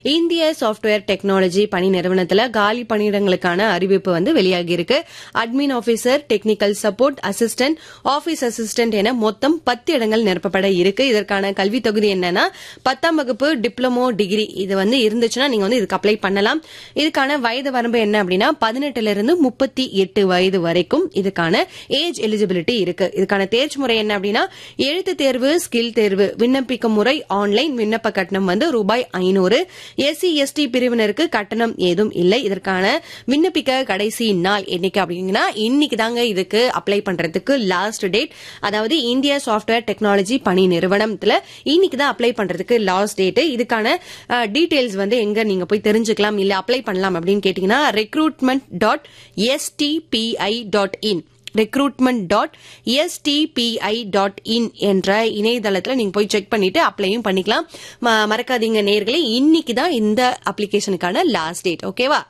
இந்திய software technology பணி நிறுவனத்துல காலி பணியிடங்களுக்கான அறிவிப்பு வந்து வெளியாகி இருக்கு admin officer technical support assistant office assistant என மொத்தம் பத்து இடங்கள் நிரப்பப்பட இருக்கு இதற்கான கல்வி தொகுதி என்னன்னா பத்தாம் வகுப்பு டிப்ளமோ டிகிரி இது வந்து இருந்துச்சுன்னா நீங்க வந்து இதுக்கு அப்ளை பண்ணலாம் இதுக்கான வயது வரம்பு என்ன அப்படின்னா பதினெட்டுல இருந்து முப்பத்தி எட்டு வயது வரைக்கும் இதுக்கான ஏஜ் எலிஜிபிலிட்டி இருக்கு இதுக்கான தேர்ச்சி முறை என்ன அப்படின்னா எழுத்து தேர்வு ஸ்கில் தேர்வு விண்ணப்பிக்கும் முறை ஆன்லைன் விண்ணப்ப கட்டணம் வந்து ரூபாய் ஐநூறு எஸ்சி எஸ்டி பிரிவினருக்கு கட்டணம் ஏதும் இல்லை இதற்கான விண்ணப்பிக்க கடைசி நாள் என்னைக்கு அப்படிங்கன்னா இன்னைக்கு தாங்க இதுக்கு அப்ளை பண்றதுக்கு லாஸ்ட் டேட் அதாவது இந்தியா சாஃப்ட்வேர் டெக்னாலஜி பணி நிறுவனத்துல இன்னைக்கு தான் அப்ளை பண்றதுக்கு லாஸ்ட் டேட் இதுக்கான டீடைல்ஸ் வந்து எங்க நீங்க போய் தெரிஞ்சுக்கலாம் இல்ல அப்ளை பண்ணலாம் அப்படின்னு கேட்டீங்கன்னா recruitment dot STPI dot in recruitment dot STPI dot in என்ற இணையதளத்தில் நீங்க போய் செக் பண்ணிட்டு அப்ளையும் பண்ணிக்கலாம் ம- மறக்காதீங்க நேர்களே இன்னைக்கு தான் இந்த அப்ளிகேஷனுக்கான லாஸ்ட் டேட் ஓகேவா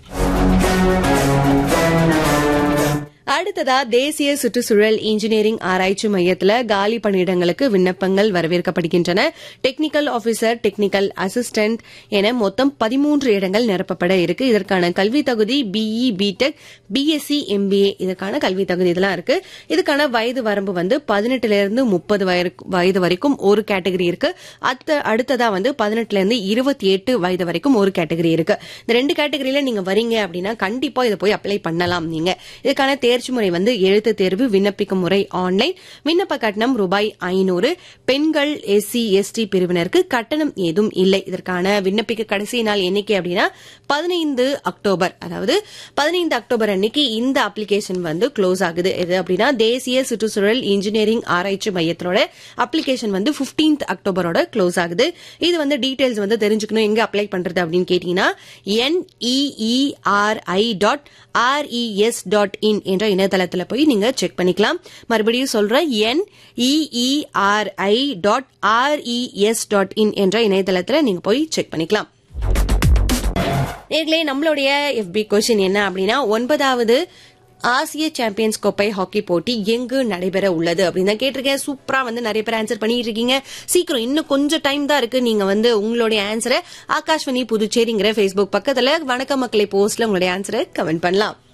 அடுத்ததா தேசிய சுற்றுச்சூழல் இன்ஜினியரிங் ஆராய்ச்சி மையத்துல காலி பணியிடங்களுக்கு விண்ணப்பங்கள் வரவேற்கப்படுகின்றன டெக்னிக்கல் ஆபீசர் டெக்னிக்கல் அசிஸ்டன்ட் என மொத்தம் பதிமூன்று இடங்கள் நிரப்பப்பட இருக்கு இதற்கான கல்வி தகுதி பிஇ பிடெக் பிஎஸ்சி எம்பிஏ இதற்கான கல்வி தகுதி இதெல்லாம் இருக்கு இதுக்கான வயது வரம்பு வந்து பதினெட்டுல இருந்து முப்பது வயது வரைக்கும் ஒரு கேட்டகரி இருக்கு அத்த அடுத்ததா வந்து பதினெட்டுல இருந்து இருபத்தி எட்டு வயது வரைக்கும் ஒரு கேட்டகரி இருக்கு இந்த ரெண்டு கேட்டகரியில நீங்க வரீங்க அப்படின்னா கண்டிப்பா இதை போய் அப்ளை பண்ணலாம் நீங்க இதுக்கான தேர்ச்சி முறை வந்து எழுத்து தேர்வு விண்ணப்பிக்கும் முறை ஆன்லைன் விண்ணப்ப கட்டணம் ரூபாய் ஐநூறு பெண்கள் எஸ்சி எஸ்டி பிரிவினருக்கு கட்டணம் ஏதும் இல்லை இதற்கான விண்ணப்பிக்க கடைசி நாள் என்னைக்கு அப்படின்னா பதினைந்து அக்டோபர் அதாவது பதினைந்து அக்டோபர் அன்னைக்கு இந்த அப்ளிகேஷன் வந்து க்ளோஸ் ஆகுது எது அப்படின்னா தேசிய சுற்றுச்சூழல் இன்ஜினியரிங் ஆராய்ச்சி மையத்தோட அப்ளிகேஷன் வந்து 15th அக்டோபரோட க்ளோஸ் ஆகுது இது வந்து டீடைல்ஸ் வந்து தெரிஞ்சுக்கணும் எங்க அப்ளை பண்றது அப்படின்னு கேட்டீங்கன்னா NEERI dot RES dot in என்ற இணையதளத்துல போய் நீங்க செக் பண்ணிக்கலாம் மறுபடியும் சொல்றேன் NEERI dot RES dot in என்ற இணையதளத்துல நீங்க போய் செக் பண்ணிக்கலாம் நேர்களே நம்மளுடைய எஃபி கொஸ்டின் என்ன அப்படின்னா ஒன்பதாவது ஆசிய சாம்பியன்ஸ் கோப்பை ஹாக்கி போட்டி எங்கு நடைபெற உள்ளது அப்படின்னு தான் கேட்டிருக்கேன் சூப்பரா வந்து நிறைய பேர் ஆன்சர் பண்ணிட்டு இருக்கீங்க சீக்கிரம் இன்னும் கொஞ்சம் டைம் தான் இருக்கு நீங்க வந்து உங்களுடைய ஆன்சரை ஆகாஷ்வாணி புதுச்சேரிங்கிற ஃபேஸ்புக் பக்கத்துல வணக்க மக்களை போஸ்ட்ல உங்களுடைய ஆன்சரை கமெண்ட் பண்ணலாம்